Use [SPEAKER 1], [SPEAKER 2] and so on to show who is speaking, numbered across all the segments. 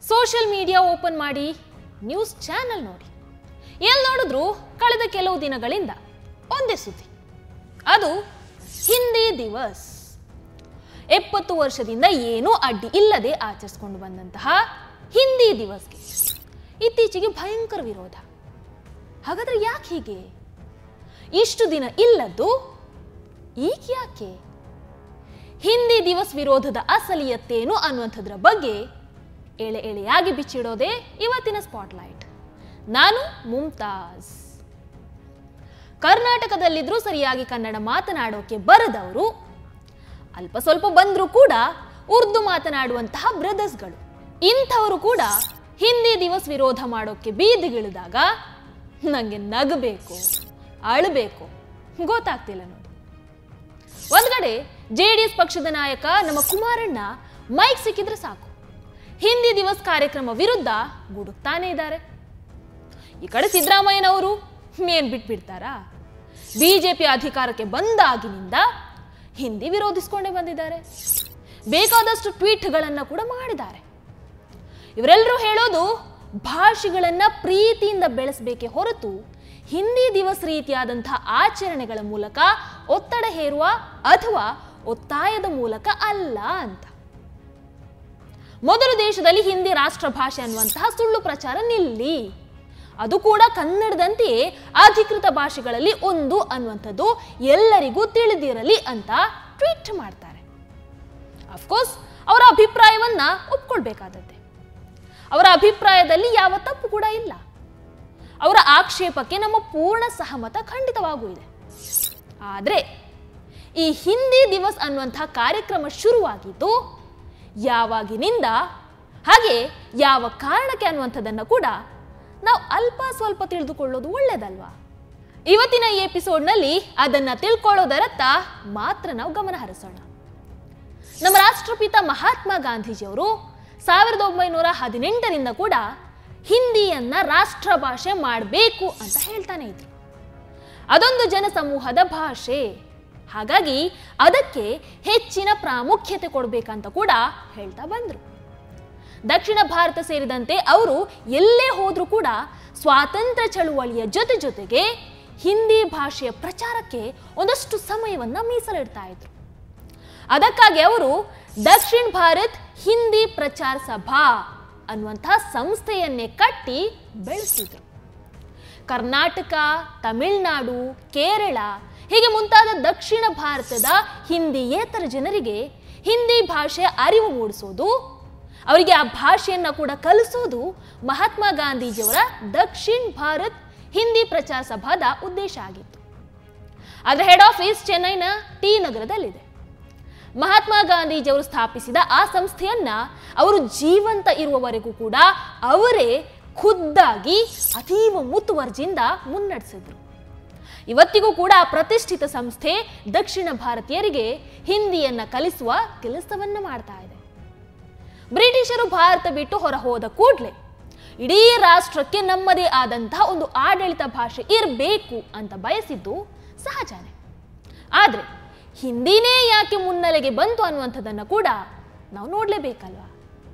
[SPEAKER 1] Social media open ಮಾಡಿ news channel ನೋಡಿ ಎಲ್ಲಿ ನೋಡಿದ್ರು ಕಳೆದ ಕೆಲವು ದಿನಗಳಿಂದ ಒಂದೇ ಸುದ್ದಿ ಅದು ಹಿಂದಿ ದಿವಸ್ ಎಪ್ಪತ್ತು ವರ್ಷದಿಂದ ಏನೂ ಅಡ್ಡಿ ಇಲ್ಲದೆ ಆಚರಿಸಿಕೊಂಡು ಬಂದಂತಹ ಹಿಂದಿ ದಿವಸ್ಗೆ ಇತ್ತೀಚೆಗೆ ಭಯಂಕರ ವಿರೋಧ ಹಾಗಾದ್ರೆ ಯಾಕೆ ಹೀಗೆ ಇಷ್ಟು ದಿನ ಇಲ್ಲದ್ದು ಈಗ ಯಾಕೆ ಹಿಂದಿ ದಿವಸ್ ವಿರೋಧದ ಅಸಲಿಯತ್ತೇನು ಅನ್ನುವಂಥದ್ರ ಬಗ್ಗೆ ಎಳೆ ಎಳೆಯಾಗಿ ಬಿಚ್ಚಿಡೋದೇ ಇವತ್ತಿನ ಸ್ಪಾಟ್ಲೈಟ್ ನಾನು ಮುಮ್ತಾಜ್ ಕರ್ನಾಟಕದಲ್ಲಿದ್ರೂ ಸರಿಯಾಗಿ ಕನ್ನಡ ಮಾತನಾಡೋಕೆ ಬರದವರು ಅಲ್ಪ ಸ್ವಲ್ಪ ಬಂದರೂ ಕೂಡ ಉರ್ದು ಮಾತನಾಡುವಂತಹ ಬ್ರದರ್ಸ್ಗಳು ಇಂಥವರು ಕೂಡ ಹಿಂದಿ ದಿವಸ್ ವಿರೋಧ ಮಾಡೋಕೆ ಬೀದಿಗಿಳಿದಾಗ ನನಗೆ ನಗಬೇಕು ಅಳಬೇಕು ಗೊತ್ತಾಗ್ತಿಲ್ಲ ನೋಡಿ ಒಂದ್ ಕಡೆ ಜೆ ಡಿ ಎಸ್ ಪಕ್ಷದ ನಾಯಕ ನಮ್ಮ ಕುಮಾರಣ್ಣ ಮೈಕ್ ಸಿಕ್ಕಿದ್ರೆ ಸಾಕು ಹಿಂದಿ ದಿವಸ್ ಕಾರ್ಯಕ್ರಮ ವಿರುದ್ಧ ಗುಡುಕ್ತಾನೆ ಇದ್ದಾರೆ ಈ ಕಡೆ ಸಿದ್ದರಾಮಯ್ಯನವರು ಮೇನ್ ಬಿಟ್ಬಿಡ್ತಾರಾ ಬಿಜೆಪಿ ಅಧಿಕಾರಕ್ಕೆ ಬಂದಾಗಿನಿಂದ ಹಿಂದಿ ವಿರೋಧಿಸ್ಕೊಂಡೇ ಬಂದಿದ್ದಾರೆ ಬೇಕಾದಷ್ಟು ಟ್ವೀಟ್ಗಳನ್ನ ಕೂಡ ಮಾಡಿದ್ದಾರೆ ಇವರೆಲ್ಲರೂ ಹೇಳೋದು ಭಾಷೆಗಳನ್ನ ಪ್ರೀತಿಯಿಂದ ಬೆಳೆಸಬೇಕೇ ಹೊರತು ಹಿಂದಿ ದಿವಸ್ ರೀತಿಯಾದಂತಹ ಆಚರಣೆಗಳ ಮೂಲಕ ಒತ್ತಡ ಹೇರುವ ಅಥವಾ ಒತ್ತಾಯದ ಮೂಲಕ ಅಲ್ಲ ಅಂತ ಮೊದಲು ದೇಶದಲ್ಲಿ ಹಿಂದಿ ರಾಷ್ಟ್ರ ಭಾಷೆ ಅನ್ನುವಂತಹ ಸುಳ್ಳು ಪ್ರಚಾರ ನಿಲ್ಲಿ ಅದು ಕೂಡ ಕನ್ನಡದಂತೆಯೇ ಅಧಿಕೃತ ಭಾಷೆಗಳಲ್ಲಿ ಒಂದು ಅನ್ನುವಂಥದ್ದು ಎಲ್ಲರಿಗೂ ತಿಳಿದಿರಲಿ ಅಂತ ಟ್ವೀಟ್ ಮಾಡ್ತಾರೆ ಅಫ್ಕೋರ್ಸ್ ಅವರ ಅಭಿಪ್ರಾಯವನ್ನ ಒಪ್ಕೊಳ್ಬೇಕಾದದ್ದೇ ಅವರ ಅಭಿಪ್ರಾಯದಲ್ಲಿ ಯಾವ ತಪ್ಪು ಕೂಡ ಇಲ್ಲ ಅವರ ಆಕ್ಷೇಪಕ್ಕೆ ನಮ್ಮ ಪೂರ್ಣ ಸಹಮತ ಖಂಡಿತವಾಗೂ ಇದೆ ಆದರೆ ಈ ಹಿಂದಿ ದಿವಸ್ ಅನ್ನುವಂತಹ ಕಾರ್ಯಕ್ರಮ ಶುರುವಾಗಿದ್ದು ಯಾವಾಗಿನಿಂದ ಹಾಗೆ ಯಾವ ಕಾರಣಕ್ಕೆ ಅನ್ನುವಂಥದ್ದನ್ನು ಕೂಡ ನಾವು ಅಲ್ಪ ಸ್ವಲ್ಪ ತಿಳಿದುಕೊಳ್ಳೋದು ಒಳ್ಳೇದಲ್ವಾ ಇವತ್ತಿನ ಈ ಎಪಿಸೋಡ್ನಲ್ಲಿ ಅದನ್ನ ತಿಳ್ಕೊಳ್ಳೋದರತ್ತ ಮಾತ್ರ ನಾವು ಗಮನ ಹರಿಸೋಣ ನಮ್ಮ ರಾಷ್ಟ್ರಪಿತ ಮಹಾತ್ಮ ಗಾಂಧೀಜಿಯವರು ಸಾವಿರದ ಒಂಬೈನೂರ ಹದಿನೆಂಟರಿಂದ ಕೂಡ ಹಿಂದಿಯನ್ನ ರಾಷ್ಟ್ರ ಭಾಷೆ ಮಾಡಬೇಕು ಅಂತ ಹೇಳ್ತಾನೆ ಇದ್ರು ಅದೊಂದು ಜನಸಮೂಹದ ಭಾಷೆ ಹಾಗಾಗಿ ಅದಕ್ಕೆ ಹೆಚ್ಚಿನ ಪ್ರಾಮುಖ್ಯತೆ ಕೊಡಬೇಕಂತ ಕೂಡ ಹೇಳ್ತಾ ಬಂದ್ರು ದಕ್ಷಿಣ ಭಾರತ ಸೇರಿದಂತೆ ಅವರು ಎಲ್ಲೇ ಹೋದ್ರೂ ಕೂಡ ಸ್ವಾತಂತ್ರ್ಯ ಚಳುವಳಿಯ ಜೊತೆ ಜೊತೆಗೆ ಹಿಂದಿ ಭಾಷೆಯ ಪ್ರಚಾರಕ್ಕೆ ಒಂದಷ್ಟು ಸಮಯವನ್ನ ಮೀಸಲಿಡ್ತಾ ಇದ್ರು ಅದಕ್ಕಾಗಿ ಅವರು ದಕ್ಷಿಣ ಭಾರತ್ ಹಿಂದಿ ಪ್ರಚಾರ ಸಭಾ ಅನ್ನುವಂತಹ ಸಂಸ್ಥೆಯನ್ನೇ ಕಟ್ಟಿ ಬೆಳೆಸಿದ್ರು ಕರ್ನಾಟಕ ತಮಿಳುನಾಡು ಕೇರಳ ಹೀಗೆ ಮುಂತಾದ ದಕ್ಷಿಣ ಭಾರತದ ಹಿಂದಿಯೇತರ ಜನರಿಗೆ ಹಿಂದಿ ಭಾಷೆಯ ಅರಿವು ಮೂಡಿಸೋದು ಅವರಿಗೆ ಆ ಭಾಷೆಯನ್ನ ಕೂಡ ಕಲಿಸೋದು ಮಹಾತ್ಮ ಗಾಂಧೀಜಿಯವರ ದಕ್ಷಿಣ್ ಭಾರತ್ ಹಿಂದಿ ಪ್ರಚಾರ ಸಭಾದ ಉದ್ದೇಶ ಆಗಿತ್ತು ಅದರ ಹೆಡ್ ಆಫೀಸ್ ಚೆನ್ನೈನ ಟಿ ನಗರದಲ್ಲಿದೆ ಮಹಾತ್ಮ ಗಾಂಧೀಜಿಯವರು ಸ್ಥಾಪಿಸಿದ ಆ ಸಂಸ್ಥೆಯನ್ನ ಅವರು ಜೀವಂತ ಇರುವವರೆಗೂ ಕೂಡ ಅವರೇ ಖುದ್ದಾಗಿ ಅತೀವ ಮುತುವರ್ಜಿಯಿಂದ ಮುನ್ನಡೆಸಿದ್ರು ಇವತ್ತಿಗೂ ಕೂಡ ಆ ಪ್ರತಿಷ್ಠಿತ ಸಂಸ್ಥೆ ದಕ್ಷಿಣ ಭಾರತೀಯರಿಗೆ ಹಿಂದಿಯನ್ನ ಕಲಿಸುವ ಕೆಲಸವನ್ನ ಮಾಡ್ತಾ ಇದೆ ಬ್ರಿಟಿಷರು ಭಾರತ ಬಿಟ್ಟು ಹೊರ ಹೋದ ಕೂಡಲೇ ಇಡೀ ರಾಷ್ಟ್ರಕ್ಕೆ ನಮ್ಮದೇ ಆದಂತಹ ಒಂದು ಆಡಳಿತ ಭಾಷೆ ಇರಬೇಕು ಅಂತ ಬಯಸಿದ್ದು ಸಹಜನೇ ಆದ್ರೆ ಹಿಂದಿನೇ ಯಾಕೆ ಮುನ್ನೆಲೆಗೆ ಬಂತು ಅನ್ನುವಂಥದ್ದನ್ನ ಕೂಡ ನಾವು ನೋಡ್ಲೇಬೇಕಲ್ವಾ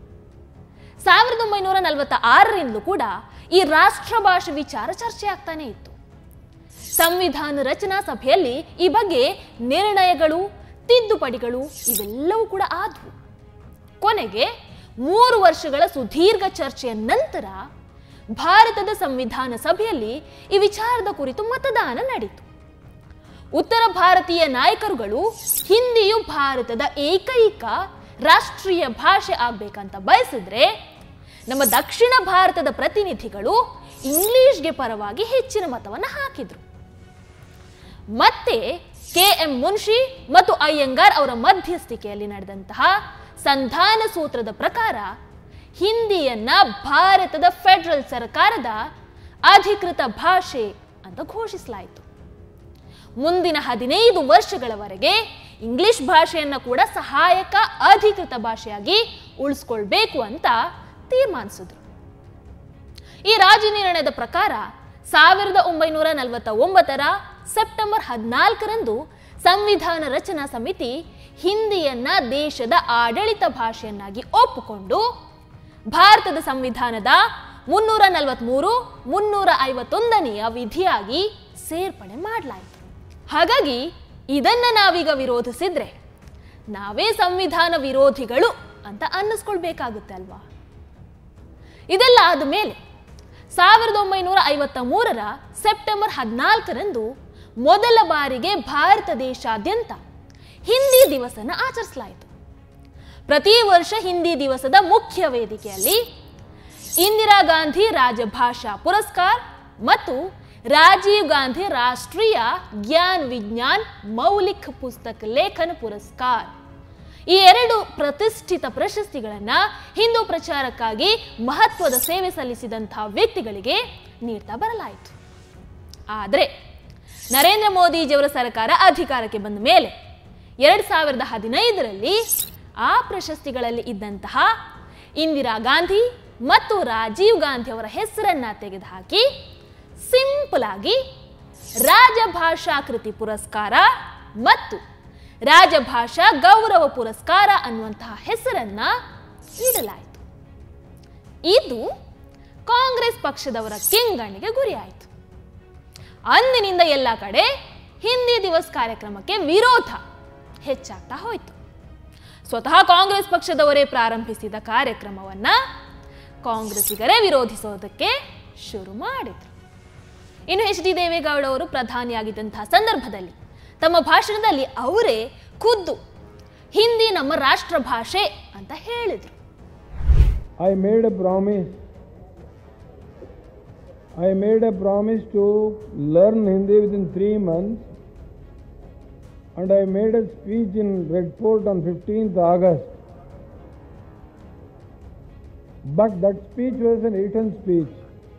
[SPEAKER 1] ಸಾವಿರದ ಒಂಬೈನೂರ ನಲವತ್ತ ಆರರಿಂದಲೂ ಕೂಡ ಈ ರಾಷ್ಟ್ರ ಭಾಷೆ ವಿಚಾರ ಚರ್ಚೆ ಆಗ್ತಾನೆ ಇತ್ತು ಸಂವಿಧಾನ ರಚನಾ ಸಭೆಯಲ್ಲಿ ಈ ಬಗ್ಗೆ ನಿರ್ಣಯಗಳು ತಿದ್ದುಪಡಿಗಳು ಇವೆಲ್ಲವೂ ಕೂಡ ಆದವು ಕೊನೆಗೆ ಮೂರು ವರ್ಷಗಳ ಸುದೀರ್ಘ ಚರ್ಚೆಯ ನಂತರ ಭಾರತದ ಸಂವಿಧಾನ ಸಭೆಯಲ್ಲಿ ಈ ವಿಚಾರದ ಕುರಿತು ಮತದಾನ ನಡೆಯಿತು ಉತ್ತರ ಭಾರತೀಯ ನಾಯಕರುಗಳು ಹಿಂದಿಯು ಭಾರತದ ಏಕೈಕ ರಾಷ್ಟ್ರೀಯ ಭಾಷೆ ಆಗ್ಬೇಕಂತ ಬಯಸಿದ್ರೆ ನಮ್ಮ ದಕ್ಷಿಣ ಭಾರತದ ಪ್ರತಿನಿಧಿಗಳು ಇಂಗ್ಲಿಷ್ಗೆ ಪರವಾಗಿ ಹೆಚ್ಚಿನ ಮತವನ್ನು ಹಾಕಿದ್ರು ಮತ್ತೆ ಕೆ ಎಂ ಮುನ್ಷಿ ಮತ್ತು ಅಯ್ಯಂಗಾರ್ ಅವರ ಮಧ್ಯಸ್ಥಿಕೆಯಲ್ಲಿ ನಡೆದಂತಹ ಸಂಧಾನ ಸೂತ್ರದ ಪ್ರಕಾರ ಹಿಂದಿಯನ್ನ ಭಾರತದ ಫೆಡರಲ್ ಸರ್ಕಾರದ ಅಧಿಕೃತ ಭಾಷೆ ಅಂತ ಘೋಷಿಸಲಾಯಿತು ಮುಂದಿನ ಹದಿನೈದು ವರ್ಷಗಳವರೆಗೆ ಇಂಗ್ಲಿಷ್ ಭಾಷೆಯನ್ನ ಕೂಡ ಸಹಾಯಕ ಅಧಿಕೃತ ಭಾಷೆಯಾಗಿ ಉಳಿಸ್ಕೊಳ್ಬೇಕು ಅಂತ ತೀರ್ಮಾನಿಸಿದ್ರು ಈ ರಾಜ್ಯ ನಿರ್ಣಯದ ಪ್ರಕಾರ ಸಾವಿರದ ಒಂಬೈನೂರ ನಲವತ್ತ ಒಂಬತ್ತರ ಸೆಪ್ಟೆಂಬರ್ ಹದಿನಾಲ್ಕರಂದು ಸಂವಿಧಾನ ರಚನಾ ಸಮಿತಿ ಹಿಂದಿಯನ್ನ ದೇಶದ ಆಡಳಿತ ಭಾಷೆಯನ್ನಾಗಿ ಒಪ್ಪಿಕೊಂಡು ಭಾರತದ ಸಂವಿಧಾನದ ಮುನ್ನೂರ ನಲವತ್ಮೂರು ಮುನ್ನೂರ ಐವತ್ತೊಂದನೆಯ ವಿಧಿಯಾಗಿ ಸೇರ್ಪಡೆ ಮಾಡಲಾಯಿತು ಹಾಗಾಗಿ ಇದನ್ನ ನಾವೀಗ ವಿರೋಧಿಸಿದ್ರೆ ನಾವೇ ಸಂವಿಧಾನ ವಿರೋಧಿಗಳು ಅಂತ ಅನ್ನಿಸ್ಕೊಳ್ಬೇಕಾಗುತ್ತೆ ಅಲ್ವಾ ಇದೆಲ್ಲ ಆದ ಮೇಲೆ ಸಾವಿರದ ಒಂಬೈನೂರ ಐವತ್ತ ಮೂರರ ಸೆಪ್ಟೆಂಬರ್ ಹದಿನಾಲ್ಕರಂದು ಮೊದಲ ಬಾರಿಗೆ ಭಾರತ ದೇಶಾದ್ಯಂತ ಹಿಂದಿ ದಿವಸನ ಆಚರಿಸಲಾಯಿತು ಪ್ರತಿ ವರ್ಷ ಹಿಂದಿ ದಿವಸದ ಮುಖ್ಯ ವೇದಿಕೆಯಲ್ಲಿ ಇಂದಿರಾ ಗಾಂಧಿ ರಾಜಭಾಷಾ ಪುರಸ್ಕಾರ ಮತ್ತು ರಾಜೀವ್ ಗಾಂಧಿ ರಾಷ್ಟ್ರೀಯ ಜ್ಞಾನ್ ವಿಜ್ಞಾನ್ ಮೌಲಿಕ ಪುಸ್ತಕ ಲೇಖನ ಪುರಸ್ಕಾರ ಈ ಎರಡು ಪ್ರತಿಷ್ಠಿತ ಪ್ರಶಸ್ತಿಗಳನ್ನ ಹಿಂದೂ ಪ್ರಚಾರಕ್ಕಾಗಿ ಮಹತ್ವದ ಸೇವೆ ಸಲ್ಲಿಸಿದಂತಹ ವ್ಯಕ್ತಿಗಳಿಗೆ ನೀಡ್ತಾ ಬರಲಾಯಿತು ಆದರೆ ನರೇಂದ್ರ ಮೋದಿಜಿಯವರ ಸರ್ಕಾರ ಅಧಿಕಾರಕ್ಕೆ ಬಂದ ಮೇಲೆ ಎರಡ್ ಸಾವಿರದ ಹದಿನೈದರಲ್ಲಿ ಆ ಪ್ರಶಸ್ತಿಗಳಲ್ಲಿ ಇದ್ದಂತಹ ಇಂದಿರಾ ಗಾಂಧಿ ಮತ್ತು ರಾಜೀವ್ ಗಾಂಧಿ ಅವರ ಹೆಸರನ್ನ ತೆಗೆದುಹಾಕಿ ಸಿಂಪಲ್ ಆಗಿ ರಾಜಭಾಷಾ ಕೃತಿ ಪುರಸ್ಕಾರ ಮತ್ತು ರಾಜಭಾಷಾ ಗೌರವ ಪುರಸ್ಕಾರ ಅನ್ನುವಂತಹ ಹೆಸರನ್ನ ನೀಡಲಾಯಿತು ಇದು ಕಾಂಗ್ರೆಸ್ ಪಕ್ಷದವರ ಕೆಂಗಣ್ಣಿಗೆ ಗುರಿಯಾಯಿತು ಅಂದಿನಿಂದ ಎಲ್ಲ ಕಡೆ ಹಿಂದಿ ದಿವಸ್ ಕಾರ್ಯಕ್ರಮಕ್ಕೆ ವಿರೋಧ ಹೆಚ್ಚಾಗ್ತಾ ಹೋಯಿತು ಸ್ವತಃ ಕಾಂಗ್ರೆಸ್ ಪಕ್ಷದವರೇ ಪ್ರಾರಂಭಿಸಿದ ಕಾರ್ಯಕ್ರಮವನ್ನ ಕಾಂಗ್ರೆಸ್ಸಿಗರೇ ವಿರೋಧಿಸೋದಕ್ಕೆ ಶುರು ಮಾಡಿದ್ರು ಇನ್ನು ಎಚ್ ಡಿ ದೇವೇಗೌಡ ಅವರು ಪ್ರಧಾನಿಯಾಗಿದ್ದಂತಹ ಸಂದರ್ಭದಲ್ಲಿ ತಮ್ಮ ಭಾಷಣದಲ್ಲಿ ಅವರೇ ಖುದ್ದು ಹಿಂದಿ ನಮ್ಮ ರಾಷ್ಟ್ರ ಭಾಷೆ ಅಂತ ಹೇಳಿದ್ರು
[SPEAKER 2] I made a promise. I made a promise to learn Hindi within three months, and I made a speech in Red Fort on 15th August. But that speech was a written speech.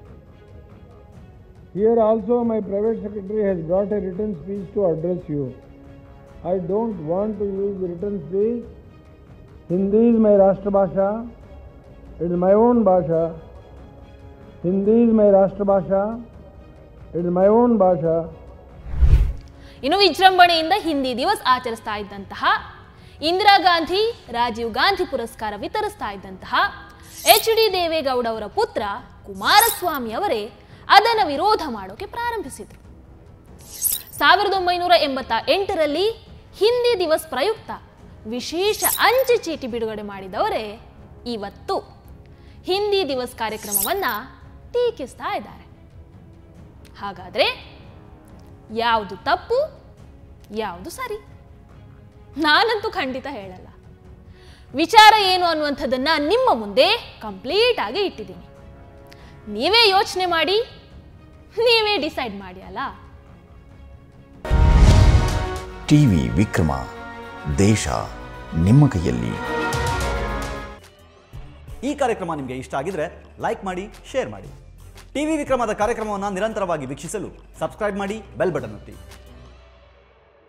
[SPEAKER 2] Here also, my private secretary has brought a written speech to address you. I don't want to use written speech. Hindi is my Rashtra Bhasha. It is my own Bhasha. Hindi is my Rashtra Bhasha. It is my own Bhasha.
[SPEAKER 1] ಇನ್ನು ವಿಜೃಂಭಣೆಯಿಂದ ಹಿಂದಿ ದಿವಸ್ ಆಚರಿಸ್ತಾ ಇದ್ದಂತಹ ಇಂದಿರಾ ಗಾಂಧಿ ರಾಜೀವ್ ಗಾಂಧಿ ಪುರಸ್ಕಾರ ವಿತರಿಸ್ತಾ ಇದ್ದಂತಹ H D Deve Gowda ಅವರ ಪುತ್ರ ಕುಮಾರಸ್ವಾಮಿ ಅವರೇ ಅದನ್ನು ವಿರೋಧ ಮಾಡೋಕೆ ಪ್ರಾರಂಭಿಸಿದರು ಸಾವಿರದ ಒಂಬೈನೂರ ಎಂಬತ್ತ ಎಂಟರಲ್ಲಿ ಹಿಂದಿ ದಿವಸ್ ಪ್ರಯುಕ್ತ ವಿಶೇಷ ಅಂಚೆ ಚೀಟಿ ಬಿಡುಗಡೆ ಮಾಡಿದವರೇ ಇವತ್ತು ಹಿಂದಿ ದಿವಸ್ ಕಾರ್ಯಕ್ರಮವನ್ನ ಟೀಕಿಸ್ತಾ ಇದ್ದಾರೆ ಹಾಗಾದ್ರೆ ಯಾವುದು ತಪ್ಪು ಯಾವುದು ಸರಿ ನಾನಂತೂ ಖಂಡಿತ ಹೇಳಲ್ಲ ವಿಚಾರ ಏನು ಅನ್ನುವಂಥದ್ದನ್ನ ನಿಮ್ಮ ಮುಂದೆ ಕಂಪ್ಲೀಟ್ ಆಗಿ ಇಟ್ಟಿದ್ದೀನಿ ನೀವೇ ಯೋಚನೆ ಮಾಡಿ ನೀವೇ ಡಿಸೈಡ್ ಮಾಡಿ ಅಲ್ಲ
[SPEAKER 3] ಟಿವಿ ವಿಕ್ರಮ ದೇಶ ನಿಮ್ಮ ಕೈಯಲ್ಲಿ
[SPEAKER 4] ಈ ಕಾರ್ಯಕ್ರಮ ನಿಮಗೆ ಇಷ್ಟ ಆಗಿದ್ರೆ ಲೈಕ್ ಮಾಡಿ ಶೇರ್ ಮಾಡಿ ಟಿವಿ ವಿಕ್ರಮದ ಕಾರ್ಯಕ್ರಮವನ್ನು ನಿರಂತರವಾಗಿ ವೀಕ್ಷಿಸಲು ಸಬ್ಸ್ಕ್ರೈಬ್ ಮಾಡಿ ಬೆಲ್ ಬಟನ್ ಒತ್ತಿ